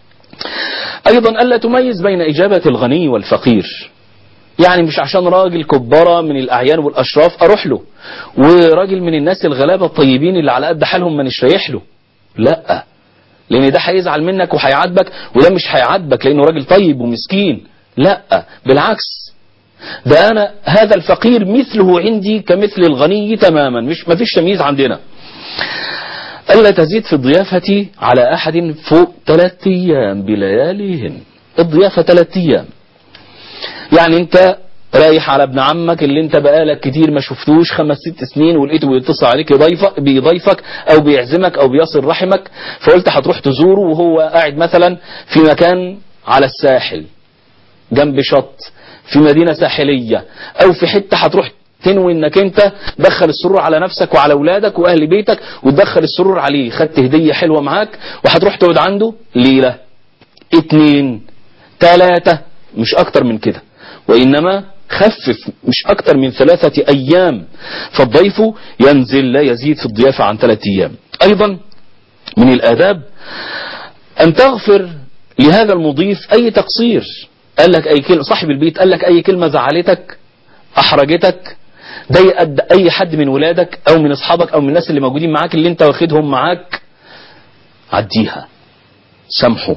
ايضا الا تميز بين اجابة الغني والفقير يعني مش عشان راجل كبارة من الأعيان والأشراف أروح له وراجل من الناس الغلابة الطيبين اللي على قد حالهم ما نشريح له لا لأن ده هيزعل منك وهيعاتبك وده مش هيعاتبك لأنه راجل طيب ومسكين لا بالعكس ده أنا هذا الفقير مثله عندي كمثل الغني تماما مش ما فيش تمييز عندنا ألا تزيد في الضيافة على أحد فوق ثلاثة أيام بلياليهن الضيافة ثلاثة أيام يعني أنت رايح على ابن عمك اللي انت بقالك كتير ما شفتوش خمس ست سنين ولقيته بيتصل عليك يضيفك بيضيفك او بيعزمك او بيصل رحمك فقلت هتروح تزوره وهو قاعد مثلا في مكان على الساحل جنب شط في مدينة ساحلية او في حتة هتروح تنوي انك انت دخل السرور على نفسك وعلى اولادك واهل بيتك وتدخل السرور عليه خدت هدية حلوة معاك وهتروح تقعد عنده ليلة اتنين تلاتة مش اكتر من كده وانما خفف مش اكتر من ثلاثة ايام فالضيف ينزل لا يزيد في الضيافة عن ثلاثة ايام ايضا من الاداب ان تغفر لهذا المضيف اي تقصير قال لك اي كلمة صاحب البيت قال لك اي كلمة زعلتك احرجتك ضايقت اي حد من ولادك او من اصحابك او من الناس اللي موجودين معاك اللي انت واخدهم معاك عديها سامحه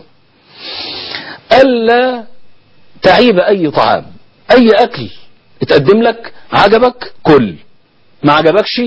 الا تعيب اي طعام اي اكل اتقدم لك عجبك كل ما عجبكش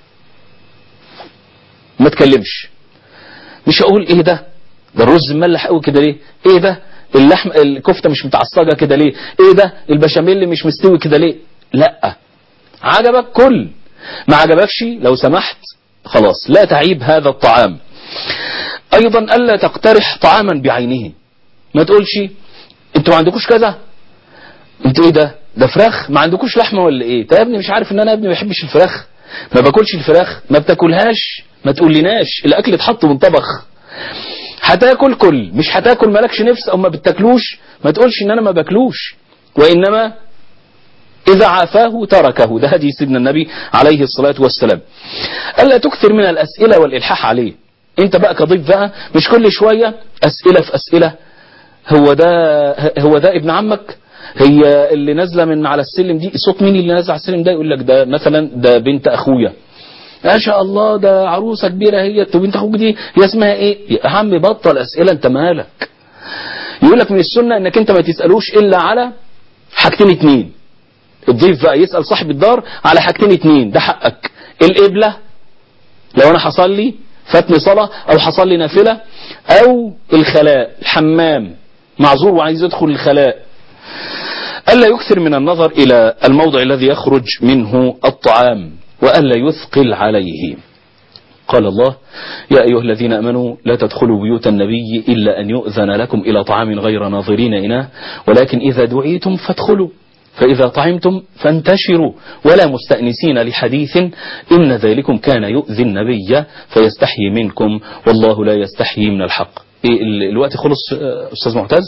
ما تكلمش مش هقول ايه ده ده الرز مملح قوي كده ليه ايه ده اللحم الكفته مش متعصجه كده ليه ايه ده البشاميل مش مستوي كده ليه لا عجبك كل ما عجبكش لو سمحت خلاص لا تعيب هذا الطعام ايضا الا تقترح طعاما بعينه ما تقولش انتوا ما عندكوش كذا انت ايه ده ده فراخ ما عندكوش لحمه ولا ايه طيب يا ابني مش عارف ان انا يا ابني ما بحبش الفراخ ما باكلش الفراخ ما بتاكلهاش ما تقولناش الاكل اتحط وانطبخ هتاكل كل مش هتاكل مالكش نفس او ما بتاكلوش ما تقولش ان انا ما باكلوش وانما إذا عافاه تركه ده هدي سيدنا النبي عليه الصلاة والسلام ألا تكثر من الأسئلة والإلحاح عليه أنت بقى كضيف بقى مش كل شوية أسئلة في أسئلة هو ده هو ده ابن عمك هي اللي نازلة من على السلم دي صوت مين اللي نازل على السلم ده يقول لك ده مثلا ده بنت أخويا ما شاء الله ده عروسة كبيرة هي طب بنت أخوك دي هي اسمها إيه يا عم بطل أسئلة أنت مالك يقول لك من السنة إنك أنت ما تسألوش إلا على حاجتين اتنين الضيف بقى يسأل صاحب الدار على حاجتين اتنين ده حقك القبلة لو انا حصل لي فاتني صلاة او حصل لي نافلة او الخلاء الحمام معذور وعايز يدخل الخلاء ألا يكثر من النظر إلى الموضع الذي يخرج منه الطعام وألا يثقل عليه قال الله يا أيها الذين أمنوا لا تدخلوا بيوت النبي إلا أن يؤذن لكم إلى طعام غير ناظرين إناه ولكن إذا دعيتم فادخلوا فإذا طعمتم فانتشروا ولا مستأنسين لحديث إن ذلكم كان يؤذي النبي فيستحيي منكم والله لا يستحيي من الحق إيه الوقت خلص أستاذ معتز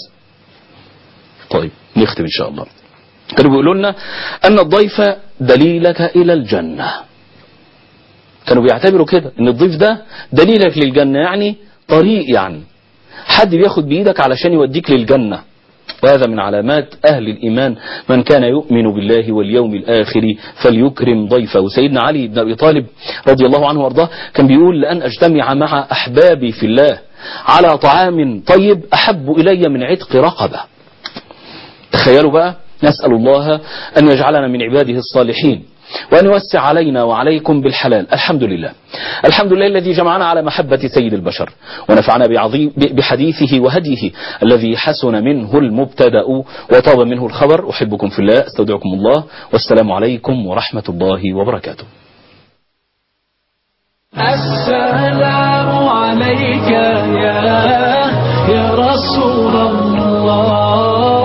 طيب نختم إن شاء الله كانوا بيقولوا لنا أن الضيف دليلك إلى الجنة كانوا بيعتبروا كده ان الضيف ده دليلك للجنة يعني طريق يعني حد بياخد بإيدك علشان يوديك للجنة وهذا من علامات أهل الإيمان من كان يؤمن بالله واليوم الآخر فليكرم ضيفه سيدنا علي بن أبي طالب رضي الله عنه وارضاه كان بيقول لأن أجتمع مع أحبابي في الله على طعام طيب أحب إلي من عتق رقبة تخيلوا بقى نسأل الله أن يجعلنا من عباده الصالحين وأن يوسع علينا وعليكم بالحلال الحمد لله الحمد لله الذي جمعنا على محبة سيد البشر ونفعنا بعظيم بحديثه وهديه الذي حسن منه المبتدأ وطاب منه الخبر أحبكم في الله استودعكم الله والسلام عليكم ورحمة الله وبركاته السلام عليك يا يا رسول الله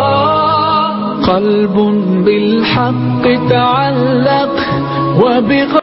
قلب بالحق تعلق وبغ